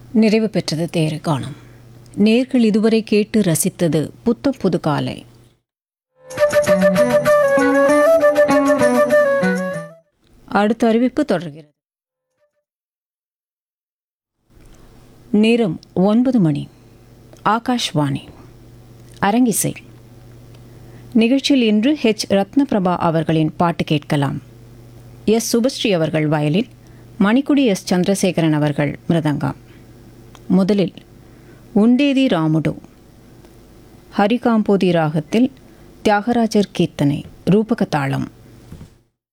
நிறைவு பெற்றது தேரு காணும் நேர்கள் இதுவரை கேட்டு ரசித்தது புத்தம் புது காலை அடுத்த அறிவிப்பு தொடர்கிறது நேரம் ஒன்பது மணி ஆகாஷ்வாணி அரங்கிசை நிகழ்ச்சியில் இன்று ஹெச் ரத்னபிரபா அவர்களின் பாட்டு கேட்கலாம் எஸ் சுபஸ்ரீ அவர்கள் வயலின் மணிக்குடி எஸ் சந்திரசேகரன் அவர்கள் மிருதங்கம் முதலில் உண்டேதி ராமுடு ஹரிகாம்போதி ராகத்தில் தியாகராஜர் கீர்த்தனை ரூபக தாளம்